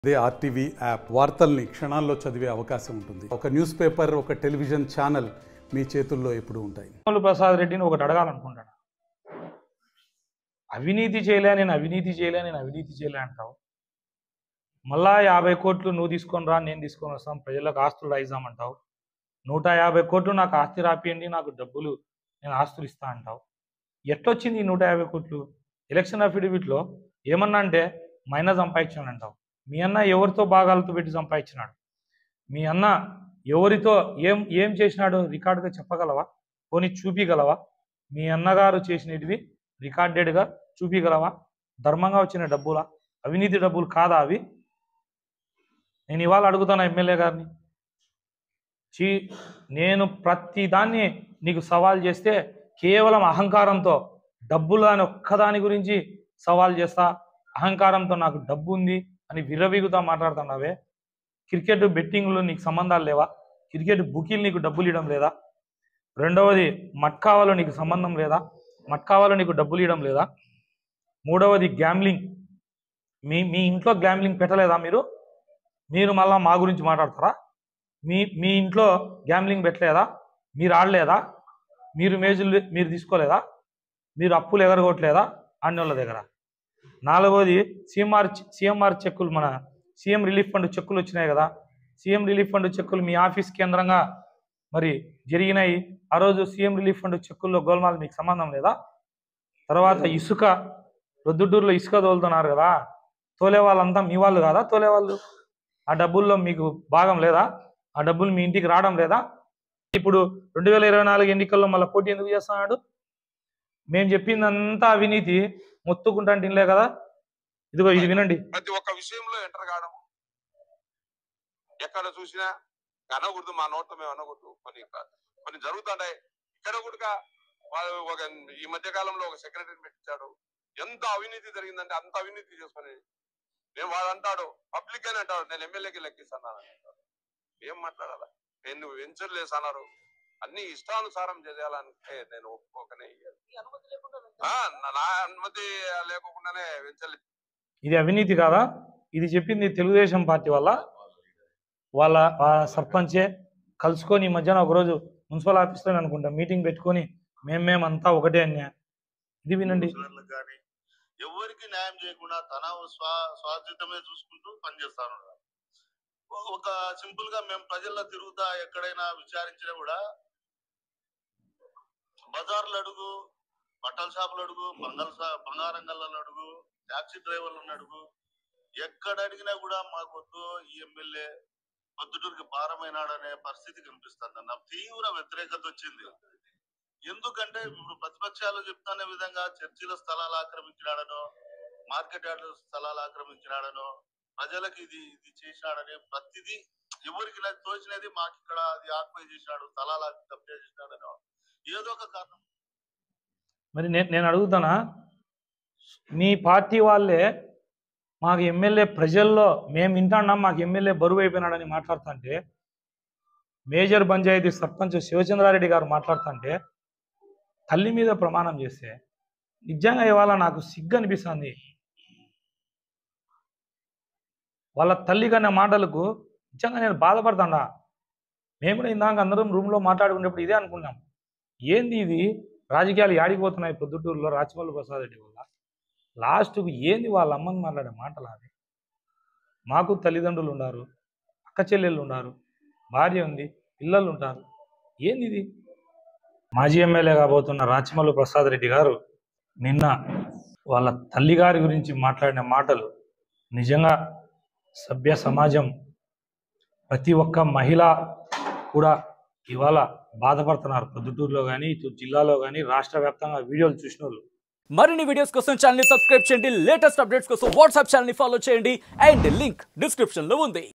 అదే RTV app వార్తల్ని క్షణాల్లో చదివే అవకాశం ఉంటుంది ఒక న్యూస్ పేపర్ ఒక టెలివిజన్ ఛానల్ మీ చేతుల్లో ఎప్పుడూ ఉంటాయి రాములు ప్రసాద్ రెడ్డిని ఒకటి అడగాలనుకుంటాను అవినీతి చేయలే నేను అవినీతి చేయలే నేను అవినీతి చేయలే అంటావు మళ్ళా యాభై కోట్లు నువ్వు తీసుకొని రా నేను తీసుకొని వస్తాం ప్రజలకు ఆస్తులు రాయిద్దామంటావు నూట యాభై కోట్లు నాకు ఆస్తి రాపియండి నాకు డబ్బులు నేను ఆస్తులు ఇస్తా అంటావు ఎట్టొచ్చింది ఈ నూట యాభై కోట్లు ఎలక్షన్ అఫిడవిట్లో ఏమన్నా అంటే మైనా సంపాదించాను అంటావు మీ అన్న ఎవరితో భాగాలతో పెట్టి సంపాదించినాడు మీ అన్న ఎవరితో ఏం ఏం చేసినాడు రికార్డుగా చెప్పగలవా పోనీ చూపిగలవా మీ అన్నగారు చేసినవి రికార్డెడ్గా చూపిగలవా ధర్మంగా వచ్చిన డబ్బులా అవినీతి డబ్బులు కాదా అవి నేను ఇవాళ అడుగుతాను ఎమ్మెల్యే గారిని చీ నేను ప్రతి దాన్ని నీకు సవాల్ చేస్తే కేవలం అహంకారంతో డబ్బులు అని ఒక్కదాని గురించి సవాల్ చేస్తా అహంకారంతో నాకు డబ్బు ఉంది అని విర్రవీగుతా మాట్లాడుతున్నావే క్రికెట్ బెట్టింగ్లు నీకు సంబంధాలు లేవా క్రికెట్ బుకీలు నీకు డబ్బులు ఇవ్వడం లేదా రెండవది మట్కావాలో నీకు సంబంధం లేదా మట్కావాలో నీకు డబ్బులు ఇవ్వడం లేదా మూడవది గ్యాంబ్లింగ్ మీ మీ ఇంట్లో గ్యాంబ్లింగ్ పెట్టలేదా మీరు మీరు మళ్ళా మా గురించి మాట్లాడతారా మీ మీ ఇంట్లో గ్యాంబ్లింగ్ పెట్టలేదా మీరు ఆడలేదా మీరు మేజులు మీరు తీసుకోలేదా మీరు అప్పులు ఎగరగొట్టలేదా ఆడినోళ్ళ దగ్గర నాలుగవది సీఎంఆర్ సీఎంఆర్ చెక్కులు మన సీఎం రిలీఫ్ ఫండ్ చెక్కులు వచ్చినాయి కదా సీఎం రిలీఫ్ ఫండ్ చెక్కులు మీ ఆఫీస్ కేంద్రంగా మరి జరిగినాయి ఆ రోజు సీఎం రిలీఫ్ ఫండ్ చెక్కుల్లో గోల్మాల్ మీకు సంబంధం లేదా తర్వాత ఇసుక రొద్దుటూరులో ఇసుక తోలుతున్నారు కదా తోలే వాళ్ళంతా మీ వాళ్ళు కాదా తోలే వాళ్ళు ఆ డబ్బుల్లో మీకు భాగం లేదా ఆ డబ్బులు మీ ఇంటికి రావడం లేదా ఇప్పుడు రెండు వేల ఇరవై నాలుగు ఎన్నికల్లో మళ్ళీ పోటీ ఎందుకు చేస్తున్నాడు మేము చెప్పిందంతా అవినీతి మొత్తుకుంటాంటే తినలే కదా ఇదిగో ఇది వినండి ప్రతి ఒక్క విషయంలో ఎంటర్ కావడం ఎక్కడ చూసినా అనకూడదు మా నోట్లో మేము అనకూడదు కొన్ని కొన్ని జరుగుతుంటాయి ఇక్కడ కూడా వాళ్ళు ఒక ఈ మధ్య కాలంలో ఒక సెక్రటరీని పెట్టించాడు ఎంత అవినీతి జరిగిందంటే అంత అవినీతి చేసుకొని నేను వాడు అంటాడు పబ్లిక్ అని అంటాడు నేను ఎమ్మెల్యేకి లెక్కిస్తాను అని అంటాడు ఏం మాట్లాడాలా నేను వెంచర్లు వేసన్నారు అన్ని ఇష్టానుసారం చేయాలంటే నేను ఒప్పుకోకనే ఇయ్యాను. ఆ, నా- నా అనుమతి లేకోకుండానే వెంచర్లు ఇది అవినీతి కాదా ఇది చెప్పింది తెలుగుదేశం పార్టీ వల్ల వాళ్ళ ఆ సర్పంచే కలుసుకొని ఈ మధ్యాహ్నం ఒకరోజు మున్సిపల్ ఆఫీస్లో అనుకుంటా మీటింగ్ పెట్టుకొని మేము మేమంతా ఒకటే అన్యా ఇది వినండి కౌన్సిలర్లకు కానీ ఎవరికి న్యాయం చేయకుండా తన స్వా స్వార్థితమే చూసుకుంటూ పనిచేస్తాను ఒక సింపుల్ గా మేము ప్రజల్లో తిరుగుతా ఎక్కడైనా విచారించినా కూడా బజార్లు అడుగు బట్టల షాపులు అడుగు బంగాళ షా- బంగారం గల్లలో అడుగు టాక్సీ డ్రైవర్లను అడుగు ఎక్కడ అడిగినా కూడా మాకు వద్దు ఈ ఎమ్మెల్యే పొద్దుటూరికి భారమైనాడనే పరిస్థితి కనిపిస్తుంది అన్న తీవ్ర వ్యతిరేకత వచ్చింది ఎందుకంటే ఇప్పుడు ప్రతిపక్షాలు చెప్తున్న విధంగా చర్చిల స్థలాలు ఆక్రమించినాడనో మార్కెట్ యార్డ్ స్థలాలు ఆక్రమించినాడనో ప్రజలకు ఇది ఇది చేసినాడని ప్రతిదీ ఎవరికి నాకు తోచినది మాకు ఇక్కడ అది ఆక్యుపై చేసినాడు స్థలాలు కబ్జా చేసినాడనో ఏదో ఒక కారణం మరి నేను నేను అడుగుతానా మీ పార్టీ వాళ్ళే మాకు ఎమ్మెల్యే ప్రజల్లో మేము వింటాన్నాం మాకు ఎమ్మెల్యే బరువు అయిపోయినాడని మాట్లాడుతుంటే మేజర్ పంచాయతీ సర్పంచ్ శివచంద్రారెడ్డి గారు మాట్లాడుతుంటే తల్లి మీద ప్రమాణం చేస్తే నిజంగా ఇవాళ నాకు సిగ్గు అనిపిస్తుంది వాళ్ళ తల్లి కన్నా మాటలకు నిజంగా నేను బాధపడతాడా మేము కూడా ఇందాక అందరం రూమ్లో మాట్లాడుకునేప్పుడు ఇదే అనుకున్నాం ఏంది ఇది రాజకీయాలు యాడిపోతున్నాయి పొద్దుటూరులో రాచమల్లి ప్రసాద్ రెడ్డి వల్ల లాస్ట్కు ఏంది వాళ్ళ అమ్మని మాట్లాడే మాటలు అది మాకు తల్లిదండ్రులు ఉన్నారు అక్క చెల్లెళ్ళు ఉన్నారు భార్య ఉంది పిల్లలు ఉంటారు ఏంది ఇది మాజీ ఎమ్మెల్యే కాబోతున్న రాచమల్లు ప్రసాద్ రెడ్డి గారు నిన్న వాళ్ళ తల్లిగారి గురించి మాట్లాడిన మాటలు నిజంగా సభ్య సమాజం ప్రతి ఒక్క మహిళ కూడా ఇవాళ బాధపడుతున్నారు పొద్దుటూరులో కానీ ఇటు జిల్లాలో కానీ రాష్ట్ర వ్యాప్తంగా వీడియోలు చూసిన వాళ్ళు మరిన్ని వీడియోస్ కోసం ఛానల్ ని సబ్స్క్రైబ్ చేయండి లేటెస్ట్ అప్డేట్స్ కోసం వాట్సాప్ ఛానల్ ని ఫాలో చేయండి అండ్ లింక్ డిస్క్రిప్షన్ లో ఉంది